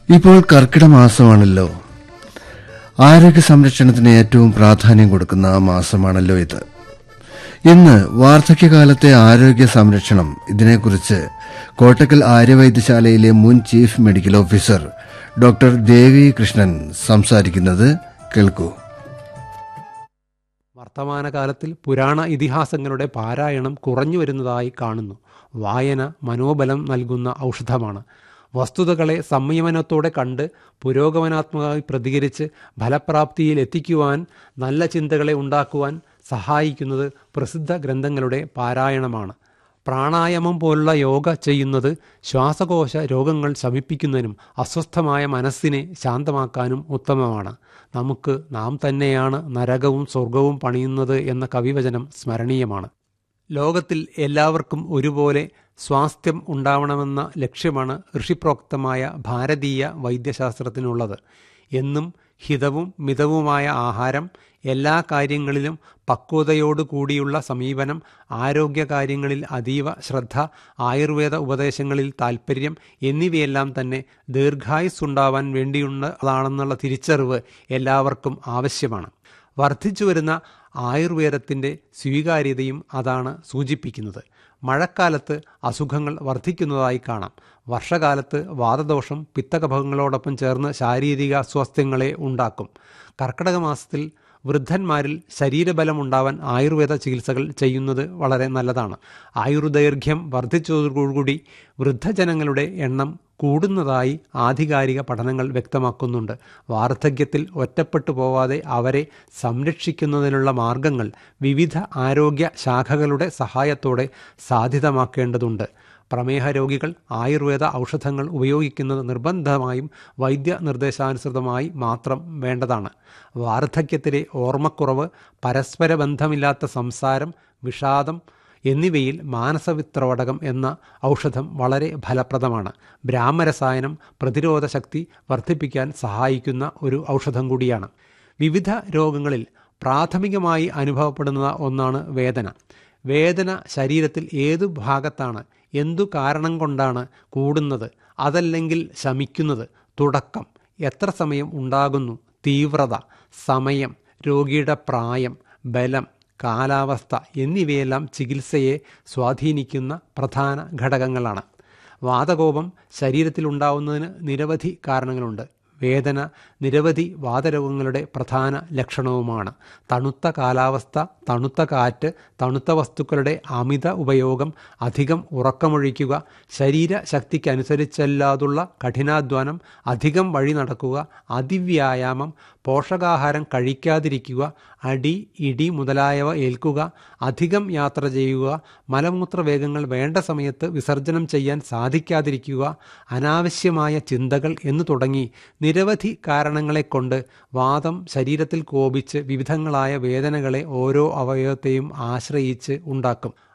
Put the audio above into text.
ഇപ്പോൾ കർക്കിടക മാസമാണല്ലോ ആരോഗ്യ സംരക്ഷണത്തിന് ഏറ്റവും പ്രാധാന്യം കൊടുക്കുന്ന മാസമാണല്ലോ ഇത് ഇന്ന് വാർദ്ധക്യകാലത്തെ ആരോഗ്യ സംരക്ഷണം ഇതിനെക്കുറിച്ച് കോട്ടക്കൽ ആര്യവൈദ്യശാലയിലെ മുൻ chief medical officer doctor Devi Krishnan സംസാരിക്കുന്നത് കേൾക്കൂ വർത്തമാനകാലത്തിൽ പുരാണ ഇതിഹാസങ്ങളുടെ പാരായണം കുറഞ്ഞു വരുന്നതായി കാണുന്നു വായന മനോബലം നൽകുന്ന ഔഷധമാണ് വസ്തുതകളെ സംയമനത്തോടെ കണ്ട് പുരോഗമനാത്മകമായി പ്രതികരിച്ച് ഫലപ്രാപ്തിയിൽ എത്തിക്കുവാൻ നല്ല ചിന്തകളെ ഉണ്ടാക്കുവാൻ സഹായിക്കുന്നത് പ്രസിദ്ധ ഗ്രന്ഥങ്ങളുടെ പാരായണമാണ് പ്രാണായാമം പോലുള്ള യോഗ ചെയ്യുന്നത് ശ്വാസകോശ രോഗങ്ങൾ ശമിപ്പിക്കുന്നതിനും അസ്വസ്ഥമായ മനസ്സിനെ ശാന്തമാക്കാനും ഉത്തമമാണ് നമുക്ക് നാം തന്നെയാണ് നരകവും സ്വർഗവും പണിയുന്നത് എന്ന കവിവചനം സ്മരണീയമാണ് ലോകത്തിൽ എല്ലാവർക്കും ഒരുപോലെ സ്വാസ്ഥ്യം ഉണ്ടാവണമെന്ന ലക്ഷ്യമാണ് ഋഷിപ്രോക്തമായ ഭാരതീയ വൈദ്യശാസ്ത്രത്തിനുള്ളത് എന്നും ഹിതവും മിതവുമായ ആഹാരം എല്ലാ കാര്യങ്ങളിലും പക്വതയോടുകൂടിയുള്ള സമീപനം ആരോഗ്യകാര്യങ്ങളിൽ അതീവ ശ്രദ്ധ ആയുർവേദ ഉപദേശങ്ങളിൽ താൽപ്പര്യം എന്നിവയെല്ലാം തന്നെ ദീർഘായുസ്സുണ്ടാവാൻ വേണ്ടിയുള്ളതാണെന്നുള്ള തിരിച്ചറിവ് എല്ലാവർക്കും ആവശ്യമാണ് വർദ്ധിച്ചു വരുന്ന ആയുർവേദത്തിൻ്റെ സ്വീകാര്യതയും അതാണ് സൂചിപ്പിക്കുന്നത് മഴക്കാലത്ത് അസുഖങ്ങൾ വർദ്ധിക്കുന്നതായി കാണാം വർഷകാലത്ത് വാതദോഷം പിത്തകഫങ്ങളോടൊപ്പം ചേർന്ന് ശാരീരിക അസ്വാസ്ഥ്യങ്ങളെ ഉണ്ടാക്കും കർക്കിടക മാസത്തിൽ വൃദ്ധന്മാരിൽ ശരീരബലം ഉണ്ടാവാൻ ആയുർവേദ ചികിത്സകൾ ചെയ്യുന്നത് വളരെ നല്ലതാണ് ആയുർദൈർഘ്യം വർദ്ധിച്ചതോടുകൂടി വൃദ്ധജനങ്ങളുടെ എണ്ണം കൂടുന്നതായി ആധികാരിക പഠനങ്ങൾ വ്യക്തമാക്കുന്നുണ്ട് വാർദ്ധക്യത്തിൽ ഒറ്റപ്പെട്ടു പോവാതെ അവരെ സംരക്ഷിക്കുന്നതിനുള്ള മാർഗങ്ങൾ വിവിധ ആരോഗ്യ ശാഖകളുടെ സഹായത്തോടെ സാധ്യതമാക്കേണ്ടതുണ്ട് പ്രമേഹ രോഗികൾ ആയുർവേദ ഔഷധങ്ങൾ ഉപയോഗിക്കുന്നത് നിർബന്ധമായും വൈദ്യ നിർദ്ദേശാനുസൃതമായി മാത്രം വേണ്ടതാണ് വാർദ്ധക്യത്തിലെ ഓർമ്മക്കുറവ് പരസ്പര ബന്ധമില്ലാത്ത സംസാരം വിഷാദം എന്നിവയിൽ മാനസവിത്രവടകം എന്ന ഔഷധം വളരെ ഫലപ്രദമാണ് ബ്രാഹ്മരസായനം പ്രതിരോധ ശക്തി വർദ്ധിപ്പിക്കാൻ സഹായിക്കുന്ന ഒരു ഔഷധം കൂടിയാണ് വിവിധ രോഗങ്ങളിൽ പ്രാഥമികമായി അനുഭവപ്പെടുന്ന ഒന്നാണ് വേദന വേദന ശരീരത്തിൽ ഏതു ഭാഗത്താണ് എന്തു കാരണം കൊണ്ടാണ് കൂടുന്നത് അതല്ലെങ്കിൽ ശമിക്കുന്നത് തുടക്കം എത്ര സമയം ഉണ്ടാകുന്നു തീവ്രത സമയം രോഗിയുടെ പ്രായം ബലം കാലാവസ്ഥ എന്നിവയെല്ലാം ചികിത്സയെ സ്വാധീനിക്കുന്ന പ്രധാന ഘടകങ്ങളാണ് വാതകോപം ശരീരത്തിലുണ്ടാവുന്നതിന് നിരവധി കാരണങ്ങളുണ്ട് വേദന നിരവധി വാതരോഗങ്ങളുടെ പ്രധാന ലക്ഷണവുമാണ് തണുത്ത കാലാവസ്ഥ തണുത്ത കാറ്റ് തണുത്ത വസ്തുക്കളുടെ അമിത ഉപയോഗം അധികം ഉറക്കമൊഴിക്കുക ശരീര ശക്തിക്കനുസരിച്ചല്ലാതുള്ള കഠിനാധ്വാനം അധികം വഴി നടക്കുക അതിവ്യായാമം പോഷകാഹാരം കഴിക്കാതിരിക്കുക അടി ഇടി മുതലായവ ഏൽക്കുക അധികം യാത്ര ചെയ്യുക മലമൂത്ര വേഗങ്ങൾ വേണ്ട സമയത്ത് വിസർജനം ചെയ്യാൻ സാധിക്കാതിരിക്കുക അനാവശ്യമായ ചിന്തകൾ എന്നു തുടങ്ങി നിരവധി കാരണങ്ങളെ കൊണ്ട് വാദം ശരീരത്തിൽ കോപിച്ച് വിവിധങ്ങളായ വേദനകളെ ഓരോ അവയവത്തെയും ആശ്രയിച്ച് ഉണ്ടാക്കും